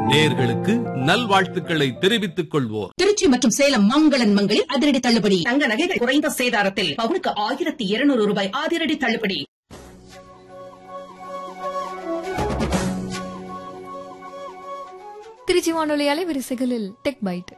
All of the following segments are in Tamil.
நேர்களுக்கு நல்வாழ்த்துக்களை தெரிவித்துக் கொள்வோர் திருச்சி மற்றும் சேலம் மங்களன் மங்களில் அதிரடி தள்ளுபடி தங்க நகைகள் குறைந்த சேதாரத்தில் பவுனுக்கு ஆயிரத்தி இருநூறு ரூபாய் அதிரடி தள்ளுபடி திருச்சி வானொலி அலைவரிசைகளில் டெக் பைட்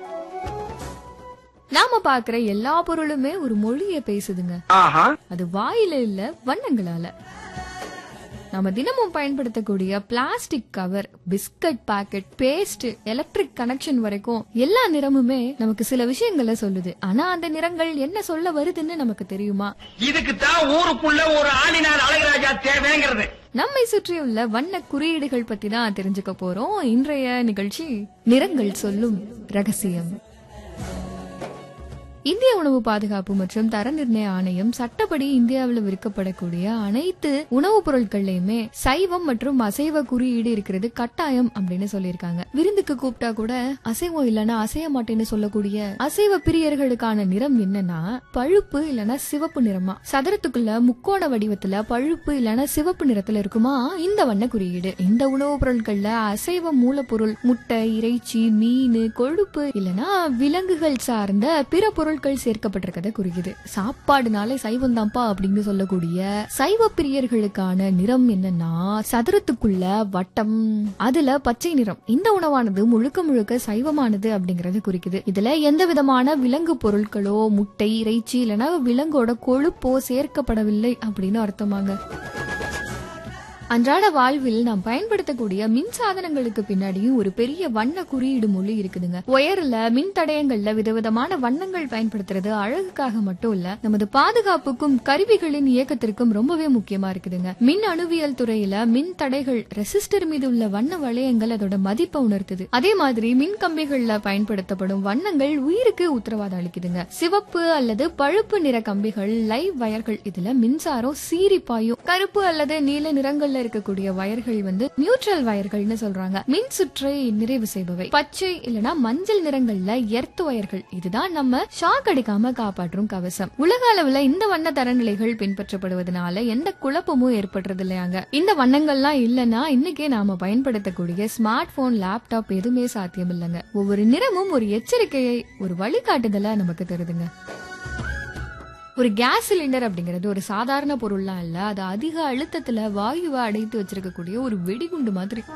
நாம பாக்குற எல்லா பொருளுமே ஒரு மொழியை பேசுதுங்க அது வாயில இல்ல வண்ணங்களால நாம தினமும் பயன்படுத்தக்கூடிய plastic cover biscuit packet paste electric connection வரைக்கும் எல்லா நிறமுமே நமக்கு சில விஷயங்களை சொல்லுது ஆனா அந்த நிறங்கள் என்ன சொல்ல வருதுன்னு நமக்கு தெரியுமா இதுக்கு தான் ஊருக்குள்ள ஒரு ஆளினார் அழகராஜா தேவைங்கிறது நம்மை சுற்றியுள்ள வண்ண குறியீடுகள் பத்தி தான் தெரிஞ்சுக்க போறோம் இன்றைய நிகழ்ச்சி நிறங்கள் சொல்லும் ரகசியம் இந்திய உணவு பாதுகாப்பு மற்றும் தர நிர்ணய ஆணையம் சட்டப்படி இந்தியாவில் விற்கப்படக்கூடிய அனைத்து உணவுப் பொருட்கள்லயுமே சைவம் மற்றும் அசைவ குறியீடு இருக்கிறது கட்டாயம் அப்படின்னு சொல்லியிருக்காங்க விருந்துக்கு கூப்பிட்டா கூட அசைவம் இல்லனா அசைய மாட்டேன்னு சொல்லக்கூடிய அசைவ பிரியர்களுக்கான நிறம் என்னன்னா பழுப்பு இல்லனா சிவப்பு நிறமா சதுரத்துக்குள்ள முக்கோண வடிவத்துல பழுப்பு இல்லனா சிவப்பு நிறத்துல இருக்குமா இந்த வண்ண குறியீடு இந்த உணவுப் பொருட்கள்ல அசைவ மூலப்பொருள் முட்டை இறைச்சி மீன் கொழுப்பு இல்லனா விலங்குகள் சார்ந்த பிற பொருட்கள் சேர்க்கப்பட்டிருக்கத குறிக்குது சாப்பாடுனாலே சைவம் தான்ப்பா அப்படின்னு சொல்லக்கூடிய சைவ பிரியர்களுக்கான நிறம் என்னன்னா சதுரத்துக்குள்ள வட்டம் அதுல பச்சை நிறம் இந்த உணவானது முழுக்க முழுக்க சைவமானது அப்படிங்கறது குறிக்குது இதுல எந்த விதமான விலங்கு பொருட்களோ முட்டை இறைச்சி இல்லனா விலங்கோட கொழுப்போ சேர்க்கப்படவில்லை அப்படின்னு அர்த்தமாங்க அன்றாட வாழ்வில் நாம் பயன்படுத்தக்கூடிய மின் சாதனங்களுக்கு பின்னாடியும் ஒரு பெரிய வண்ண குறியீடு மொழி இருக்குதுங்க ஒயர்ல மின் தடயங்கள்ல விதவிதமான வண்ணங்கள் பயன்படுத்துறது அழகுக்காக மட்டும் இல்ல நமது பாதுகாப்புக்கும் கருவிகளின் இயக்கத்திற்கும் ரொம்பவே முக்கியமா இருக்குதுங்க மின் அணுவியல் துறையில மின் தடைகள் ரெசிஸ்டர் மீது உள்ள வண்ண வளையங்கள் அதோட மதிப்பை உணர்த்துது அதே மாதிரி மின் கம்பிகள்ல பயன்படுத்தப்படும் வண்ணங்கள் உயிருக்கு உத்தரவாதம் அளிக்குதுங்க சிவப்பு அல்லது பழுப்பு நிற கம்பிகள் லைவ் வயர்கள் இதுல மின்சாரம் சீறி பாயும் கருப்பு அல்லது நீல நிறங்கள்ல இருக்கக்கூடிய வயர்கள் வந்து நியூட்ரல் வயர்கள்னு சொல்றாங்க மின் சுற்றை நிறைவு செய்பவை பச்சை இல்லனா மஞ்சள் நிறங்கள்ல எர்த் வயர்கள் இதுதான் நம்ம ஷாக் அடிக்காம காப்பாற்றும் கவசம் உலக அளவுல இந்த வண்ண தரநிலைகள் பின்பற்றப்படுவதனால எந்த குழப்பமும் ஏற்படுறது இல்லையாங்க இந்த வண்ணங்கள்லாம் இல்லனா இன்னைக்கே நாம பயன்படுத்தக்கூடிய ஸ்மார்ட் போன் லேப்டாப் எதுவுமே சாத்தியம் இல்லைங்க ஒவ்வொரு நிறமும் ஒரு எச்சரிக்கையை ஒரு வழிகாட்டுதலை நமக்கு தருதுங்க ஒரு கேஸ் சிலிண்டர் அப்படிங்கிறது ஒரு சாதாரண பொருள்லாம் இல்ல அது அதிக அழுத்தத்துல வாயுவை அடைத்து வச்சிருக்கக்கூடிய ஒரு வெடிகுண்டு மாதிரி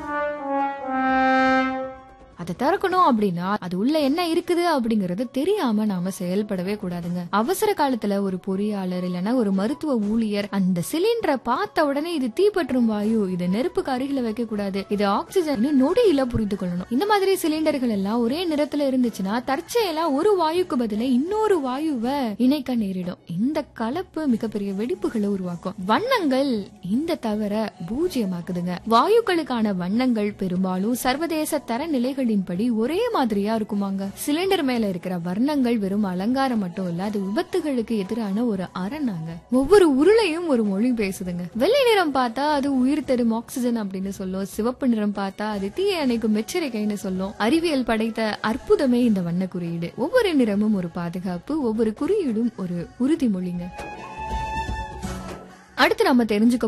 அதை திறக்கணும் அப்படின்னா அது உள்ள என்ன இருக்குது அப்படிங்கறது தெரியாம நாம செயல்படவே கூடாதுங்க அவசர காலத்துல ஒரு பொறியாளர் இல்லனா ஒரு மருத்துவ ஊழியர் அந்த சிலிண்டரை பார்த்த உடனே இது தீப்பற்றும் வாயு இது நெருப்புக்கு அருகில வைக்க கூடாது இது ஆக்சிஜன் நொடியில புரிந்து கொள்ளணும் இந்த மாதிரி சிலிண்டர்கள் எல்லாம் ஒரே நிறத்துல இருந்துச்சுன்னா தற்செயலா ஒரு வாயுக்கு பதிலா இன்னொரு வாயுவை இணைக்க நேரிடும் இந்த கலப்பு மிகப்பெரிய வெடிப்புகளை உருவாக்கும் வண்ணங்கள் இந்த தவிர பூஜ்யமாக்குதுங்க வாயுக்களுக்கான வண்ணங்கள் பெரும்பாலும் சர்வதேச தர நிலைகளின்படி ஒரே மாதிரியா இருக்குமாங்க சிலிண்டர் மேல இருக்கிற வர்ணங்கள் வெறும் அலங்காரம் மட்டும் இல்ல அது விபத்துகளுக்கு எதிரான ஒரு அரணாங்க ஒவ்வொரு உருளையும் ஒரு மொழி பேசுதுங்க வெள்ளை நிறம் பார்த்தா அது உயிர் தரும் ஆக்சிஜன் அப்படின்னு சொல்லும் சிவப்பு நிறம் பார்த்தா அது தீயை அணைக்கும் எச்சரிக்கைன்னு சொல்லும் அறிவியல் படைத்த அற்புதமே இந்த வண்ண குறியீடு ஒவ்வொரு நிறமும் ஒரு பாதுகாப்பு ஒவ்வொரு குறியீடும் ஒரு உறுதிமொழிங்க அடுத்து நம்ம தெரிஞ்சுக்க